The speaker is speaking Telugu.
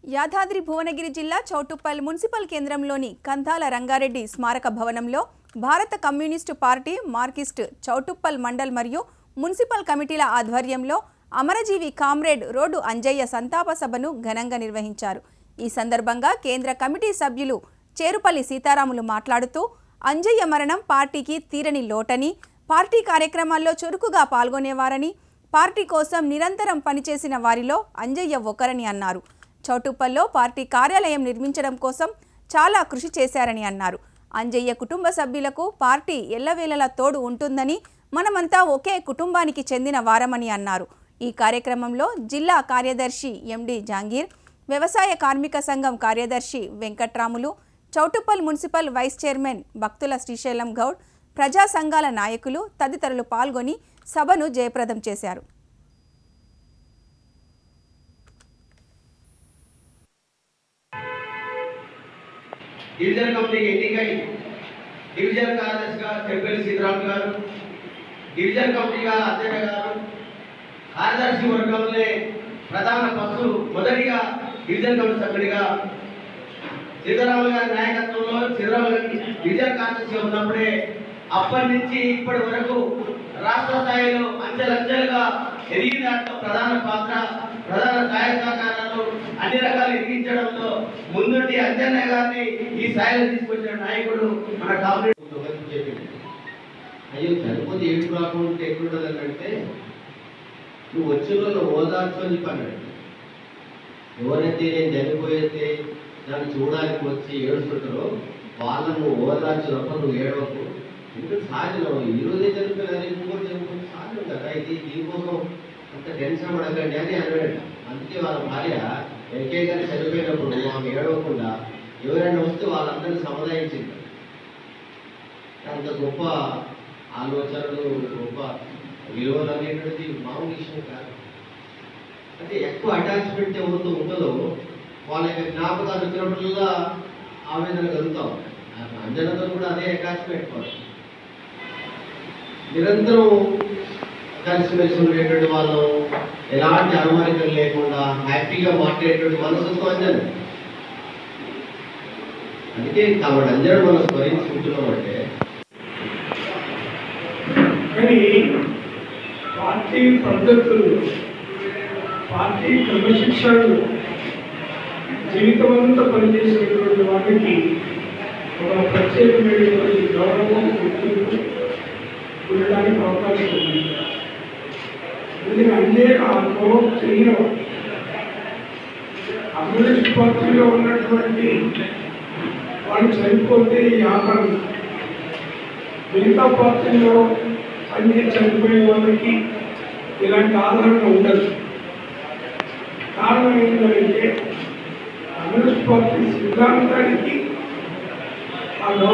యాదాద్రి భువనగిరి జిల్లా చౌటుప్పల్ మున్సిపల్ కేంద్రంలోని కంధాల రంగారెడ్డి స్మారక భవనంలో భారత communist party Marxist Choutuppal mandal మరియు మున్సిపల్ కమిటీల ఆధ్వర్యంలో అమరజీవి కామ్రేడ్ రోడ్డు అంజయ్య సంతాప సభను ఘనంగా నిర్వహించారు ఈ సందర్భంగా కేంద్ర కమిటీ సభ్యులు చేరుపల్లి సీతారాములు మాట్లాడుతూ అంజయ్య మరణం పార్టీకి తీరని లోటని పార్టీ కార్యక్రమాల్లో చురుకుగా పాల్గొనేవారని పార్టీ కోసం నిరంతరం పనిచేసిన వారిలో అంజయ్య ఒకరని అన్నారు చౌటుప్పల్లో పార్టీ కార్యాలయం నిర్మించడం కోసం చాలా కృషి చేశారని అన్నారు అంజయ్య కుటుంబ సభ్యులకు పార్టీ ఎల్లవేళలా తోడు ఉంటుందని మనమంతా ఒకే కుటుంబానికి చెందిన వారమని అన్నారు ఈ కార్యక్రమంలో జిల్లా కార్యదర్శి ఎండి జాంగీర్ వ్యవసాయ కార్మిక సంఘం కార్యదర్శి Venkatramulu Choutuppal municipal vice chairman Bhakthula Srisailam Goud ప్రజా సంఘాల నాయకులు తదితరులు పాల్గొని సభను జయప్రదం చేశారు డివిజన్ కమిటీకి ఎన్నికై డివిజన్ కార్యదర్శిగా చెంపల్లి సీతారాం గారు డివిజన్ కమిటీగా అధ్యక్ష గారు కార్యదర్శి వర్గంలోనే ప్రధాన పక్షులు మొదటిగా డివిజన్ కమిటీ సభ్యుడిగా సీతారాములు గారి నాయకత్వంలో సీతారాములు గారి డివిజన్ కార్యదర్శిగా ఉన్నప్పుడే అప్పటి నుంచి ఇప్పటి వరకు రాష్ట్ర స్థాయిలో అంచెలంచెలుగా ఎదిగిన దాంట్లో ప్రధాన పాత్ర ప్రధాన సహాయ సహకారాలు అన్ని రకాలు ఎదిగించడంలో ముందుండి అంజన్న గారిని ఈ స్థాయిలో తీసుకొచ్చిన నాయకుడు మన కాంగ్రెస్ చెప్పింది అయ్యో చనిపోతే ఏడు రాకుండా ఎట్లుంటుంది అంటే నువ్వు వచ్చిన వాళ్ళు ఓదార్చు అని చెప్పి అన్నాడు ఎవరైతే నేను చనిపోయితే నన్ను చూడడానికి వచ్చి ఏడుస్తుంటారో వాళ్ళను నువ్వు ఓదార్చు తప్ప నువ్వు ఏడవకు ఇంకా సాధ్యం ఈ రోజే చనిపోయినా ఇంకోటి చనిపోతే సాధ్యం కదా ఇది దీనికోసం అంత టెన్షన్ పడకండి అని అన్నాడు అందుకే వాళ్ళ భార్య వెంకయ్య గారు చనిపోయినప్పుడు ఆమె ఏడవకుండా ఎవరైనా వస్తే వాళ్ళందరినీ సముదాయించింది అంత గొప్ప ఆలోచనలు గొప్ప విలువలు అనేటువంటిది మామూలు విషయం కాదు అంటే ఎక్కువ అటాచ్మెంట్ ఎవరితో ఉంటుందో వాళ్ళ యొక్క జ్ఞాపకాలు వచ్చినప్పుడల్లా ఆవేదన కలుగుతాం అంజనతో కూడా అదే అటాచ్మెంట్ వాళ్ళు నిరంతరం కలిసిమెలిసి ఉండేటువంటి వాళ్ళు ఎలాంటి అనుమానికలు లేకుండా హ్యాపీగా మాట్లాడేటువంటి మనసుతో అంజన అందుకే కాబట్టి అందరూ మనం స్మరించుకుంటున్నాం అంటే కానీ పార్టీ పద్ధతులు పార్టీ క్రమశిక్షణలు జీవితమంతా పనిచేసేటువంటి వారికి ఒక ప్రత్యేకమైనటువంటి గౌరవం గుర్తింపు ఉండడానికి అవకాశం ఉంది ఎందుకంటే అనేక అనుభవం తెలియన కమ్యూనిస్ట్ పార్టీలో ఉన్నటువంటి వాళ్ళు చనిపోతే ఈ ఆకారం మిగతా పార్టీలో అన్ని చనిపోయే వాళ్ళకి ఇలాంటి ఆదరణ ఉండదు కారణం ఏంటంటే కమ్యూనిస్ట్ పార్టీ సిద్ధాంతానికి ఆ